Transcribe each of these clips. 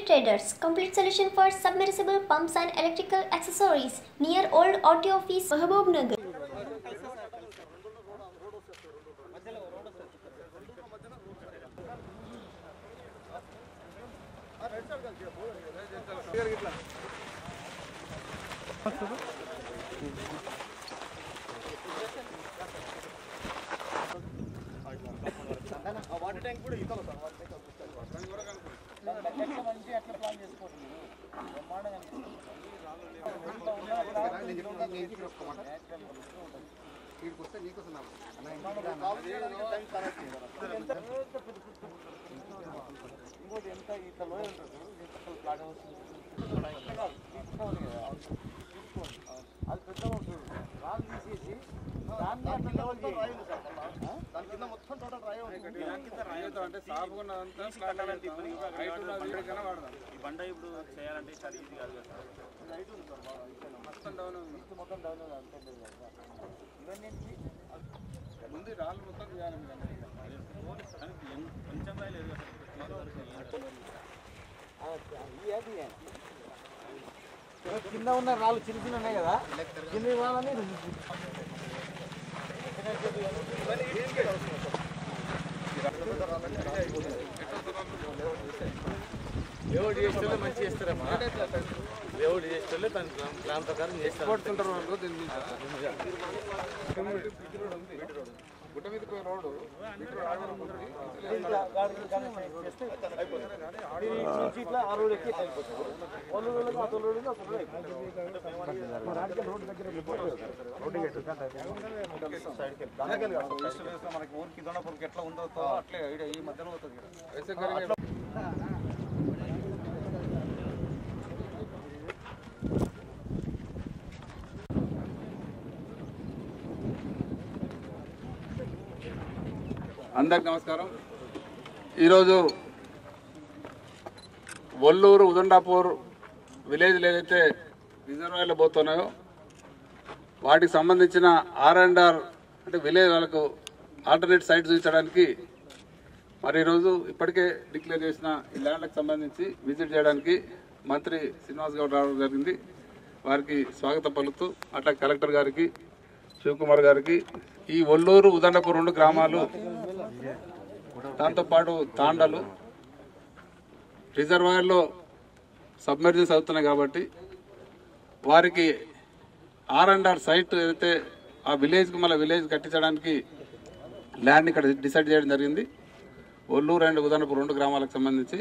Traders, complete solution for submersible pumps and electrical accessories near Old Auto Office, Mahabub Nagar. అంటే సాఫ్గా ఉన్నదంతా flat height ఉన్నది ఇక్కడికైనా వాడదాం ఈ బండ ఇప్పుడు చేయాలంటే చాలా ఈజీ కాదు కదా సార్ మొత్తం డౌన్ ఉంది ముందు ఈ రాళ్ళు మొత్తం తీయాలి మీరు అన్నది. కానీ ఎం- కొంచెం రాయలేదు కింద ఉన్న రాళ్ళు చిన్న చిన్న ఉన్నాయి కదా కింద వాళ్ళని లేఅవుట్ చేస్తే మంచి చేస్తారమ్మా లేఅవుట్ చేస్తే తన ప్లాన్ ప్రకారం చేస్తారు కొట్టుకుంటారు వాళ్ళు దీని మీద. గుట్ట మీద పోయే రోడ్డు ఇటు రోడ్ ఆగడం ఉంది. నుంచి ఇట్లా ఆ రోడ్ ఎక్కి ఇట్లా అయిపోతుంది వాళ్ళు రోడ్డు ఆ తోలు రోడ్డు ఆ తోలు రోడ్డు అయిపోతుంది. మనకి ఊరికి దొండపూర్కి ఎట్లా ఉందో అట్లే ఈడ- ఈ మధ్యలో అవుతుంది ऐसे करेंगे అందరికి నమస్కారం ఈరోజు ఒల్లూరు ఉదండాపూర్ విలేజ్లు ఏదైతే రిజర్వాయర్లు పోతున్నాయో వాటికి సంబంధించిన ఆర్ అండ్ ఆర్ అంటే విలేజ్ వాళ్ళకు ఆల్టర్నేట్ సైట్ చూపించడానికి మరి ఈరోజు ఇప్పటికే డిక్లేర్ చేసిన ఈ ల్యాండ్లకు సంబంధించి విజిట్ చేయడానికి మంత్రి శ్రీనివాస్ గౌడ్ రావడం జరిగింది వారికి స్వాగతం పలుకుతూ అట్లా కలెక్టర్ గారికి శివకుమార్ గారికి ఈ ఒల్లూరు ఉదండపు రెండు గ్రామాలు దాంతోపాటు తాండలు రిజర్వాయర్లో సబ్మెర్జెన్స్ అవుతున్నాయి కాబట్టి వారికి ఆర్ అండ్ ఆర్ సైట్ ఏదైతే ఆ విలేజ్కి మళ్ళీ విలేజ్ కట్టించడానికి ల్యాండ్ ఇక్కడ డిసైడ్ చేయడం జరిగింది ఒల్లూరు అండ్ ఉదనపు రెండు గ్రామాలకు సంబంధించి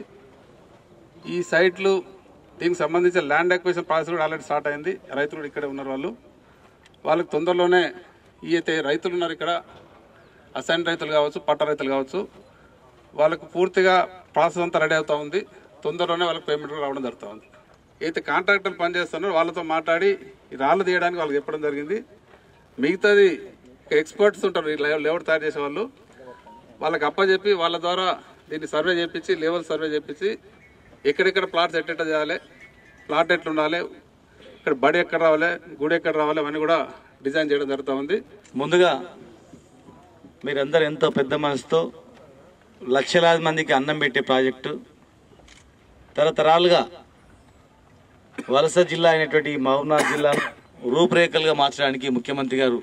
ఈ సైట్లు దీనికి సంబంధించిన ల్యాండ్ అక్విజిషన్ ప్రాసెస్ కూడా ఆల్రెడీ స్టార్ట్ అయింది రైతులు కూడా ఇక్కడే ఉన్నారు వాళ్ళు వాళ్ళకి తొందరలోనే ఈ అయితే రైతులు ఉన్నారు ఇక్కడ అసైన్ రైతులు కావచ్చు పట్ట రైతులు కావచ్చు వాళ్ళకు పూర్తిగా ప్రాసెస్ అంతా రెడీ అవుతా ఉంది తొందరలోనే వాళ్ళకి పేమెంట్ కూడా రావడం జరుగుతూ ఉంది అయితే కాంట్రాక్టర్లు పనిచేస్తున్నారో వాళ్ళతో మాట్లాడి ఈ రాళ్ళు తీయడానికి వాళ్ళకి చెప్పడం జరిగింది మిగతాది ఎక్స్పర్ట్స్ ఉంటారు ఈ లే- లేఅవుట్ తయారు చేసే వాళ్ళు వాళ్ళకి అప్పచెప్పి వాళ్ళ ద్వారా దీన్ని సర్వే చేపించి లెవెల్ సర్వే చేపించి ఎక్కడెక్కడ ప్లాట్స్ ఎట్టెట్ట చేయాలి ప్లాట్ ఎట్లా ఉండాలి ఇక్కడ బడి ఎక్కడ రావాలి గుడి ఎక్కడ రావాలి అవన్నీ కూడా డిజైన్ చేయడం జరుగుతూ ఉంది ముందుగా మీరందరూ ఎంతో పెద్ద మనసుతో లక్షలాది మందికి అన్నం పెట్టే ప్రాజెక్టు తరతరాలుగా వలస జిల్లా అయినటువంటి ఈ మహబూబ్నాథ్ జిల్లా రూపురేఖలుగా మార్చడానికి ముఖ్యమంత్రి గారు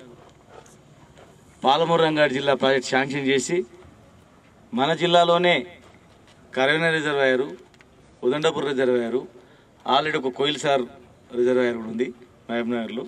పాలమూరు రంగారెడ్డి జిల్లా ప్రాజెక్ట్ శాంక్షన్ చేసి మన జిల్లాలోనే Karimnagar reservoir Udandapur reservoir already ఒక కోయిల్సార్ రిజర్వాయర్ కూడా ఉంది మహబూబ్నగర్లో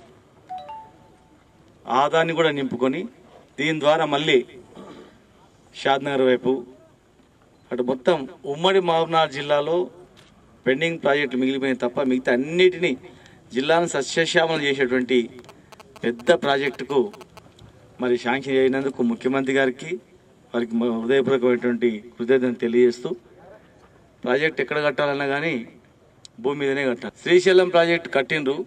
ఆదాన్ని కూడా నింపుకొని దీని ద్వారా మళ్ళీ షాద్నగర్ వైపు అటు మొత్తం ఉమ్మడి మహబూబ్నగర్ జిల్లాలో పెండింగ్ ప్రాజెక్టు మిగిలిపోయిన తప్ప మిగతా అన్నిటినీ జిల్లాను సస్యశ్యామలం చేసేటువంటి పెద్ద ప్రాజెక్టుకు మరి శాంక్షన్ అయినందుకు ముఖ్యమంత్రి గారికి వారికి మా హృదయపూర్వకమైనటువంటి కృతజ్ఞతలు తెలియజేస్తూ ప్రాజెక్ట్ ఎక్కడ కట్టాలన్నా కానీ భూమి మీదనే కట్టాలి శ్రీశైలం ప్రాజెక్టు కట్టిండ్రు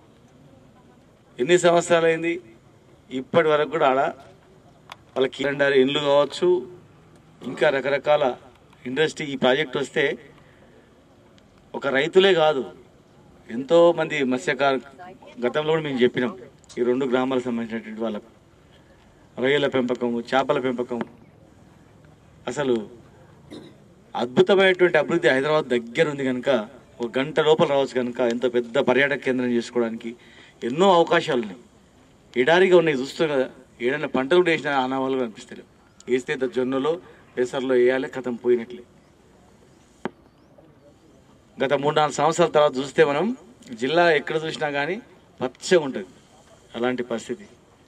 ఎన్ని సంవత్సరాలు అయింది ఇప్పటి వరకు కూడా ఆడ వాళ్ళకి రెండారు ఇండ్లు కావచ్చు ఇంకా రకరకాల ఇండస్ట్రీ ఈ ప్రాజెక్ట్ వస్తే ఒక రైతులే కాదు ఎంతో మంది మత్స్యకారు గతంలో కూడా మేము చెప్పినాం ఈ రెండు గ్రామాలకు సంబంధించినటువంటి వాళ్ళకు రొయ్యల పెంపకం చేపల పెంపకం అసలు అద్భుతమైనటువంటి అభివృద్ధి హైదరాబాద్ దగ్గర ఉంది కనుక ఒక గంట లోపల రావచ్చు కనుక ఎంతో పెద్ద పర్యాటక కేంద్రం చేసుకోవడానికి ఎన్నో అవకాశాలు ఉన్నాయి ఎడారిగా ఉన్నాయి చూస్తాం కదా ఏడైనా పంటలు కూడా వేసిన ఆనవాళ్ళు కనిపిస్తలేవు వేస్తే ఇంత జొన్నలో పెసర్లో వేయాలి కథం పోయినట్లే గత మూడు నాలుగు సంవత్సరాల తర్వాత చూస్తే మనం జిల్లా ఎక్కడ చూసినా కానీ పచ్చగా ఉంటుంది అలాంటి పరిస్థితి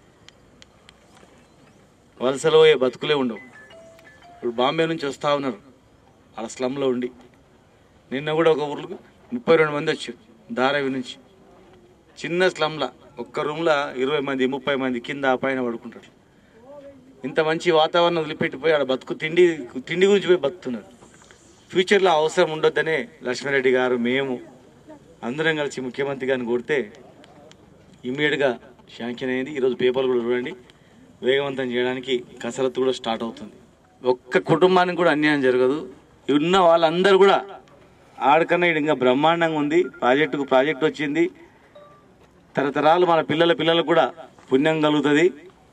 వలసలో పోయే బతుకులే ఉండవు ఇప్పుడు బాంబే నుంచి వస్తూ ఉన్నారు అలా స్లమ్లో ఉండి నిన్న కూడా ఒక ఊర్లకు ముప్పై రెండు మంది వచ్చారు ధారావి నుంచి చిన్న స్లమ్లా ఒక్క రూమ్లో ఇరవై మంది ముప్పై మంది కింద ఆ పైన పడుకుంటారు ఇంత మంచి వాతావరణం వదిలిపెట్టిపోయి ఆడ బతుకు తిండి తిండి గురించి పోయి బతుకుతున్నారు ఫ్యూచర్లో అవసరం ఉండొద్దనే లక్ష్మారెడ్డి గారు మేము అందరం కలిసి ముఖ్యమంత్రి గారిని కొడితే ఇమ్మీడియట్గా శాంక్షన్ అయింది ఈరోజు పేపర్లు కూడా చూడండి వేగవంతం చేయడానికి కసరత్తు కూడా స్టార్ట్ అవుతుంది ఒక్క కుటుంబానికి కూడా అన్యాయం జరగదు ఉన్న వాళ్ళందరూ కూడా ఆడకన్నా ఈడ ఇంకా బ్రహ్మాండంగా ఉంది ప్రాజెక్టుకు ప్రాజెక్ట్ వచ్చింది తరతరాలు మన పిల్లల పిల్లలకు కూడా పుణ్యం కలుగుతుంది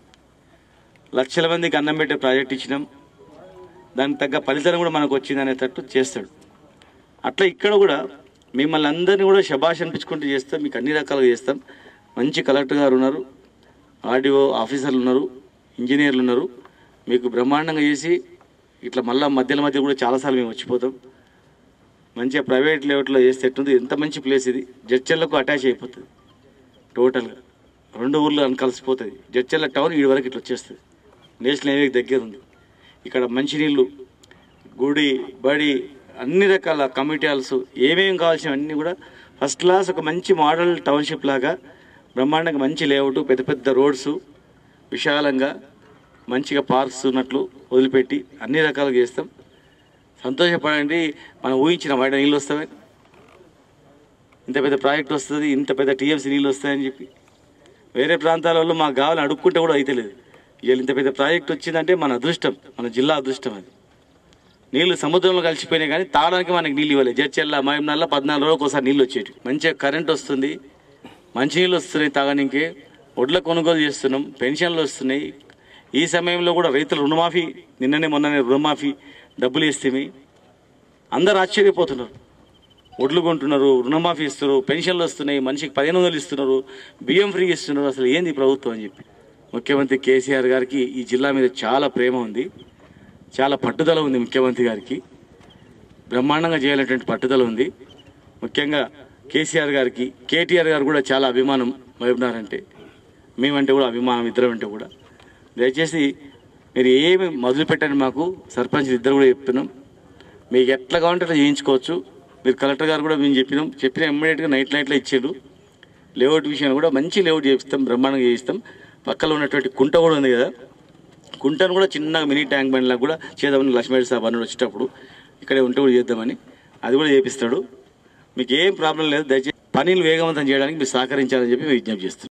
లక్షల మందికి అన్నం పెట్టే ప్రాజెక్ట్ ఇచ్చినాం దానికి తగ్గ ఫలితం కూడా మనకు వచ్చింది అనేటట్టు చేస్తాడు అట్లా ఇక్కడ కూడా మిమ్మల్ని అందరినీ కూడా శబాష్ అనిపించుకుంటూ చేస్తాం మీకు అన్ని రకాలుగా చేస్తాం మంచి కలెక్టర్ గారు ఉన్నారు ఆర్డీఓ ఆఫీసర్లు ఉన్నారు ఇంజనీర్లు ఉన్నారు మీకు బ్రహ్మాండంగా చేసి ఇట్లా మళ్ళా మధ్యలో మధ్య కూడా చాలాసార్లు మేము వచ్చిపోతాం మంచిగా ప్రైవేట్ లెవెల్లో చేస్తే ఎట్టుంది ఎంత మంచి ప్లేస్ ఇది జడ్చర్లకు అటాచ్ అయిపోతుంది టోటల్గా రెండు ఊర్లు అని కలిసిపోతుంది జడ్చర్ల టౌన్ ఈ వరకు ఇట్లా వచ్చేస్తుంది నేషనల్ హైవే దగ్గర ఉంది ఇక్కడ మంచినీళ్ళు గుడి బడి అన్ని రకాల కమ్యూనిటీ హాల్స్ ఏమేమి కావాల్సినవన్నీ కూడా ఫస్ట్ క్లాస్ ఒక మంచి మోడల్ టౌన్షిప్ లాగా బ్రహ్మాండంగా మంచి లేఅవుట్ పెద్ద పెద్ద రోడ్స్ విశాలంగా మంచిగా పార్క్స్ ఉన్నట్లు వదిలిపెట్టి అన్ని రకాలుగా చేస్తాం సంతోషపడండి మనం ఊహించిన బయట నీళ్ళు వస్తాయి ఇంత పెద్ద ప్రాజెక్ట్ వస్తుంది ఇంత పెద్ద టీఎంసీ నీళ్ళు వస్తాయని చెప్పి వేరే ప్రాంతాలలో మాకు కావాలని అడుక్కుంటే కూడా అయితలేదు ఇవాళ ఇంత పెద్ద ప్రాజెక్ట్ వచ్చిందంటే మన అదృష్టం మన జిల్లా అదృష్టం అది నీళ్లు సముద్రంలో కలిసిపోయినాయి కానీ తాగడానికి మనకి నీళ్ళు ఇవ్వలేదు జడ్చెల్ల మహిమనల్లా పద్నాలుగు రోజులకు ఒకసారి నీళ్ళు వచ్చేటి మంచిగా కరెంట్ వస్తుంది మంచి నీళ్ళు వస్తున్నాయి తాగడానికి ఒడ్ల కొనుగోలు చేస్తున్నాం పెన్షన్లు వస్తున్నాయి ఈ సమయంలో కూడా రైతులు రుణమాఫీ నిన్ననే మొన్ననే రుణమాఫీ డబ్బులు ఇస్తేమి అందరు ఆశ్చర్యపోతున్నారు ఒడ్లు కొంటున్నారు రుణమాఫీ ఇస్తున్నారు పెన్షన్లు వస్తున్నాయి మనిషికి పదిహేను వందలు ఇస్తున్నారు బియ్యం ఫ్రీ ఇస్తున్నారు అసలు ఏంది ఈ ప్రభుత్వం అని చెప్పి ముఖ్యమంత్రి కేసీఆర్ గారికి ఈ జిల్లా మీద చాలా ప్రేమ ఉంది చాలా పట్టుదల ఉంది ముఖ్యమంత్రి గారికి బ్రహ్మాండంగా చేయాలనేటువంటి పట్టుదల ఉంది ముఖ్యంగా కేసీఆర్ గారికి కేటీఆర్ గారు కూడా చాలా అభిమానం మహబూబ్నగర్ అంటే మేమంటే కూడా అభిమానం ఇద్దరం అంటే కూడా దయచేసి మీరు ఏమి మొదలు పెట్టండి మాకు సర్పంచ్ ఇద్దరు కూడా చెప్తున్నాం మీకు ఎట్లా కావాలంటే అట్లా చేయించుకోవచ్చు మీరు కలెక్టర్ గారు కూడా మేము చెప్పినాం చెప్పిన ఇమ్మీడియట్గా నైట్ నైట్లో ఇచ్చాడు లేఅవుట్ విషయాన్ని కూడా మంచి లేఅవుట్ చేపిస్తాం బ్రహ్మాండంగా చేయిస్తాం పక్కలో ఉన్నటువంటి కుంట కూడా ఉంది కదా కుంటను కూడా చిన్నగా మినీ ట్యాంక్ బండ్ లాగా కూడా చేద్దామని లక్ష్మీ సాబ్ అన్నాడు వచ్చేటప్పుడు ఇక్కడే ఉంటే కూడా చేద్దామని అది కూడా చేపిస్తాడు మీకు ఏం ప్రాబ్లం లేదు దయచేసి పనులు వేగవంతం చేయడానికి మీరు సహకరించాలని చెప్పి మేము విజ్ఞప్తి చేస్తున్నాం